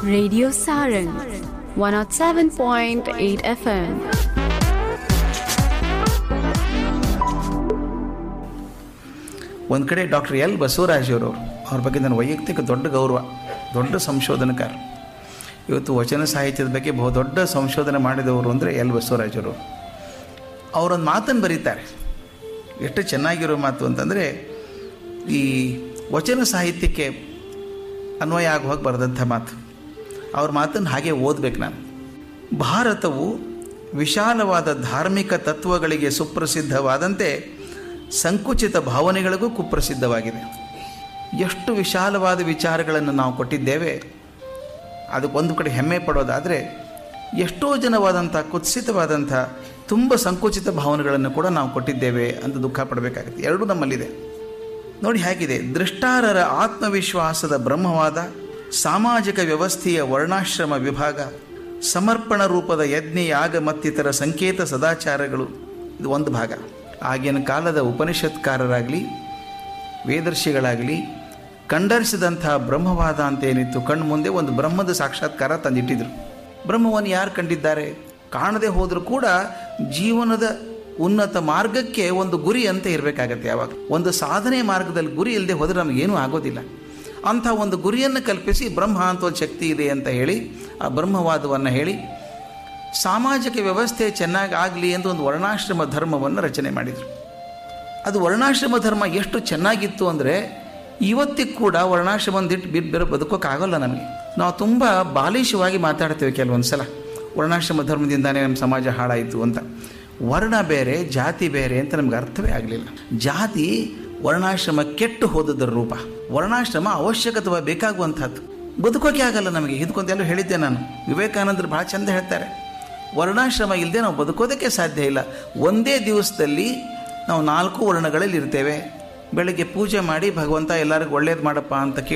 Radio Saran 107.8 FM. ಒಂದು ಕಡೆ doctor L Basavaraj ಅವರು ಅವ್ರ ಬಗ್ಗೆ ನನ್ನ ವೈಯಕ್ತಿಕ ದೊಡ್ಡ ಗೌರವ ದೊಡ್ಡ ಸಂಶೋಧನಕಾರ ಇವತ್ತು ವಚನ ಸಾಹಿತ್ಯದ ಬಗ್ಗೆ ಬಹು ದೊಡ್ಡ ಸಂಶೋಧನೆ ಮಾಡಿದವರು ಅಂದರೆ ಎಲ್ ಬಸವರಾಜ್ ಅವರು ಅವರೊಂದು ಮಾತನ್ನು ಬರೀತಾರೆ ಎಷ್ಟು ಚೆನ್ನಾಗಿರೋ ಮಾತು ಅಂತಂದರೆ ಈ ವಚನ ಸಾಹಿತ್ಯಕ್ಕೆ ಅನ್ವಯ ಆಗುವಾಗ ಬರೆದಂಥ ಮಾತು ಅವ್ರ ಮಾತನ್ನು ಹಾಗೆ ಓದಬೇಕು ನಾನು ಭಾರತವು ವಿಶಾಲವಾದ ಧಾರ್ಮಿಕ ತತ್ವಗಳಿಗೆ ಸುಪ್ರಸಿದ್ಧವಾದಂತೆ ಸಂಕುಚಿತ ಭಾವನೆಗಳಿಗೂ ಕುಪ್ರಸಿದ್ಧವಾಗಿದೆ ಎಷ್ಟು ವಿಶಾಲವಾದ ವಿಚಾರಗಳನ್ನು ನಾವು ಕೊಟ್ಟಿದ್ದೇವೆ ಅದಕ್ಕೊಂದು ಕಡೆ ಹೆಮ್ಮೆ ಪಡೋದಾದರೆ ಎಷ್ಟೋ ಜನವಾದಂಥ ಕುತ್ಸಿತವಾದಂಥ ತುಂಬ ಸಂಕುಚಿತ ಭಾವನೆಗಳನ್ನು ಕೂಡ ನಾವು ಕೊಟ್ಟಿದ್ದೇವೆ ಅಂತ ದುಃಖ ಪಡಬೇಕಾಗುತ್ತೆ ಎರಡೂ ನಮ್ಮಲ್ಲಿದೆ ನೋಡಿ ಹೇಗಿದೆ ದೃಷ್ಟಾರರ ಆತ್ಮವಿಶ್ವಾಸದ ಬ್ರಹ್ಮವಾದ ಸಾಮಾಜಿಕ ವ್ಯವಸ್ಥೆಯ ವರ್ಣಾಶ್ರಮ ವಿಭಾಗ ಸಮರ್ಪಣ ರೂಪದ ಯಜ್ಞ ಯಾಗ ಮತ್ತಿತರ ಸಂಕೇತ ಸದಾಚಾರಗಳು ಇದು ಒಂದು ಭಾಗ ಆಗಿನ ಕಾಲದ ಉಪನಿಷತ್ಕಾರರಾಗಲಿ ವೇದರ್ಶಿಗಳಾಗಲಿ ಕಂಡರಿಸಿದಂಥ ಬ್ರಹ್ಮವಾದ ಅಂತ ಏನಿತ್ತು ಕಣ್ಣು ಮುಂದೆ ಒಂದು ಬ್ರಹ್ಮದ ಸಾಕ್ಷಾತ್ಕಾರ ತಂದಿಟ್ಟಿದ್ರು ಬ್ರಹ್ಮವನ್ನು ಯಾರು ಕಂಡಿದ್ದಾರೆ ಕಾಣದೆ ಹೋದರೂ ಕೂಡ ಜೀವನದ ಉನ್ನತ ಮಾರ್ಗಕ್ಕೆ ಒಂದು ಗುರಿ ಅಂತ ಇರಬೇಕಾಗತ್ತೆ ಯಾವಾಗ ಒಂದು ಸಾಧನೆ ಮಾರ್ಗದಲ್ಲಿ ಗುರಿ ಇಲ್ಲದೆ ಹೋದರೆ ನಮಗೇನೂ ಆಗೋದಿಲ್ಲ ಅಂಥ ಒಂದು ಗುರಿಯನ್ನು ಕಲ್ಪಿಸಿ ಬ್ರಹ್ಮ ಅಂತ ಒಂದು ಶಕ್ತಿ ಇದೆ ಅಂತ ಹೇಳಿ ಆ ಬ್ರಹ್ಮವಾದವನ್ನು ಹೇಳಿ ಸಾಮಾಜಿಕ ವ್ಯವಸ್ಥೆ ಚೆನ್ನಾಗಿ ಆಗಲಿ ಎಂದು ಒಂದು ವರ್ಣಾಶ್ರಮ ಧರ್ಮವನ್ನು ರಚನೆ ಮಾಡಿದರು ಅದು ವರ್ಣಾಶ್ರಮ ಧರ್ಮ ಎಷ್ಟು ಚೆನ್ನಾಗಿತ್ತು ಅಂದರೆ ಇವತ್ತಿಗೆ ಕೂಡ ವರ್ಣಾಶ್ರಮ ದಿಟ್ಟು ಬಿಟ್ಟು ಬೇರೆ ಬದುಕೋಕ್ಕಾಗಲ್ಲ ನಮಗೆ ನಾವು ತುಂಬ ಬಾಲಿಶವಾಗಿ ಮಾತಾಡ್ತೇವೆ ಕೆಲವೊಂದು ಸಲ ವರ್ಣಾಶ್ರಮ ಧರ್ಮದಿಂದಾನೇ ನಮ್ಮ ಸಮಾಜ ಹಾಳಾಯಿತು ಅಂತ ವರ್ಣ ಬೇರೆ ಜಾತಿ ಬೇರೆ ಅಂತ ನಮ್ಗೆ ಅರ್ಥವೇ ಆಗಲಿಲ್ಲ ಜಾತಿ ವರ್ಣಾಶ್ರಮ ಕೆಟ್ಟು ಹೋದದರ ರೂಪ ವರ್ಣಾಶ್ರಮ ಅವಶ್ಯಕತೆ ಬೇಕಾಗುವಂಥದ್ದು ಬದುಕೋಕೆ ಆಗಲ್ಲ ನಮಗೆ ಇದಕ್ಕೊಂದೆಲ್ಲ ಹೇಳಿದ್ದೆ ನಾನು ವಿವೇಕಾನಂದರು ಭಾಳ ಚಂದ ಹೇಳ್ತಾರೆ ವರ್ಣಾಶ್ರಮ ಇಲ್ಲದೆ ನಾವು ಬದುಕೋದಕ್ಕೆ ಸಾಧ್ಯ ಇಲ್ಲ ಒಂದೇ ದಿವಸದಲ್ಲಿ ನಾವು ನಾಲ್ಕು ವರ್ಣಗಳಲ್ಲಿ ಇರ್ತೇವೆ ಬೆಳಗ್ಗೆ ಪೂಜೆ ಮಾಡಿ ಭಗವಂತ ಎಲ್ಲರಿಗೂ ಒಳ್ಳೇದು ಮಾಡಪ್ಪ ಅಂತ ಕೇಳಿ